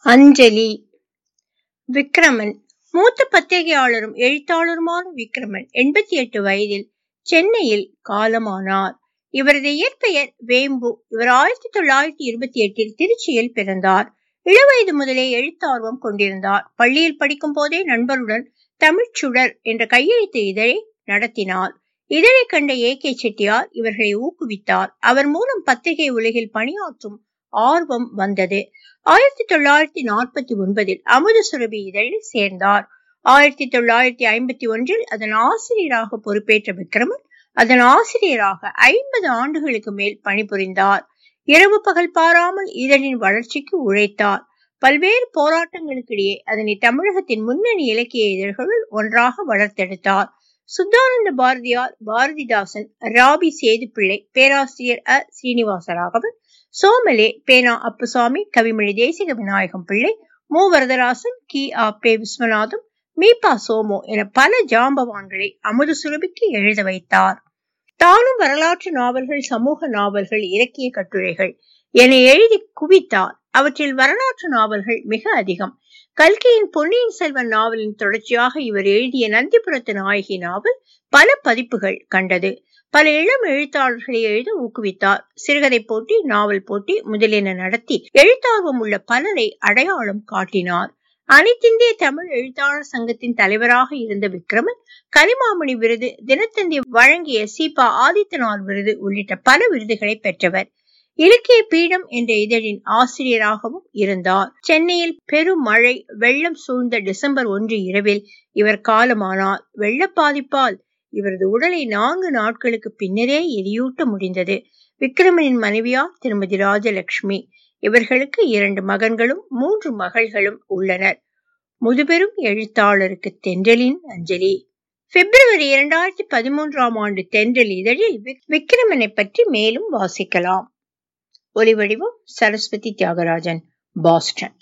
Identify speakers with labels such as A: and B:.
A: அஞ்சலி விக்ரமன் மூத்த பத்திரிகையாளரும் எழுத்தாளருமான விக்ரமன் எண்பத்தி எட்டு வயதில் சென்னையில் காலமானார் இவரது இயற்பெயர் வேம்பு இவர் ஆயிரத்தி தொள்ளாயிரத்தி இருபத்தி எட்டில் திருச்சியில் பிறந்தார் இளவயது முதலே எழுத்தார்வம் கொண்டிருந்தார் பள்ளியில் படிக்கும் போதே நண்பருடன் தமிழ்ச் சுடர் என்ற கையெழுத்து இதழை நடத்தினார் இதழை கண்ட ஏ கே செட்டியார் இவர்களை ஊக்குவித்தார் அவர் மூலம் பத்திரிகை உலகில் பணியாற்றும் ஆர்வம் வந்தது ஆயிரத்தி தொள்ளாயிரத்தி நாற்பத்தி ஒன்பதில் அமுத சுரபி இதழில் சேர்ந்தார் ஆயிரத்தி தொள்ளாயிரத்தி ஐம்பத்தி ஒன்றில் அதன் ஆசிரியராக பொறுப்பேற்ற விக்ரமன் அதன் ஆசிரியராக ஐம்பது ஆண்டுகளுக்கு மேல் பணிபுரிந்தார் இரவு பகல் பாராமல் இதழின் வளர்ச்சிக்கு உழைத்தார் பல்வேறு போராட்டங்களுக்கிடையே அதனை தமிழகத்தின் முன்னணி இலக்கிய இதழ்களுள் ஒன்றாக வளர்த்தெடுத்தார் சுத்தானந்த பாரதியார் பாரதிதாசன் ராபி சேதுப்பிள்ளை பேராசிரியர் அ சீனிவாசராகவன் சோமலே பேனா அப்புசாமி கவிமொழி தேசிக விநாயகம் பிள்ளை மு வரதராசன் கி ஆ பே விஸ்வநாதம் மீபா சோமோ என பல ஜாம்பவான்களை அமுது சுரபிக்கு எழுத வைத்தார் தானும் வரலாற்று நாவல்கள் சமூக நாவல்கள் இலக்கிய கட்டுரைகள் என எழுதி குவித்தார் அவற்றில் வரலாற்று நாவல்கள் மிக அதிகம் கல்கியின் பொன்னியின் செல்வன் நாவலின் தொடர்ச்சியாக இவர் எழுதிய நந்திபுரத்து நாயகி நாவல் பல பதிப்புகள் கண்டது பல இளம் எழுத்தாளர்களை எழுத ஊக்குவித்தார் சிறுகதை போட்டி நாவல் போட்டி முதலியன நடத்தி எழுத்தார்வம் உள்ள பலரை அடையாளம் காட்டினார் அனைத்திந்திய தமிழ் எழுத்தாளர் சங்கத்தின் தலைவராக இருந்த விக்ரமன் கலிமாமணி விருது தினத்தந்தி வழங்கிய சீபா ஆதித்தனார் விருது உள்ளிட்ட பல விருதுகளை பெற்றவர் இலக்கிய பீடம் என்ற இதழின் ஆசிரியராகவும் இருந்தார் சென்னையில் பெரும் மழை வெள்ளம் சூழ்ந்த டிசம்பர் ஒன்று இரவில் இவர் காலமானார் வெள்ள பாதிப்பால் இவரது உடலை நான்கு நாட்களுக்கு பின்னரே எரியூட்ட முடிந்தது விக்ரமனின் மனைவியார் திருமதி ராஜலட்சுமி இவர்களுக்கு இரண்டு மகன்களும் மூன்று மகள்களும் உள்ளனர் முதுபெரும் எழுத்தாளருக்கு தென்றலின் அஞ்சலி பிப்ரவரி இரண்டாயிரத்தி பதிமூன்றாம் ஆண்டு தென்றல் இதழில் விக்ரமனை பற்றி மேலும் வாசிக்கலாம் ஒலிவடிவம் சரஸ்வதி தியாகராஜன் பாஸ்டன்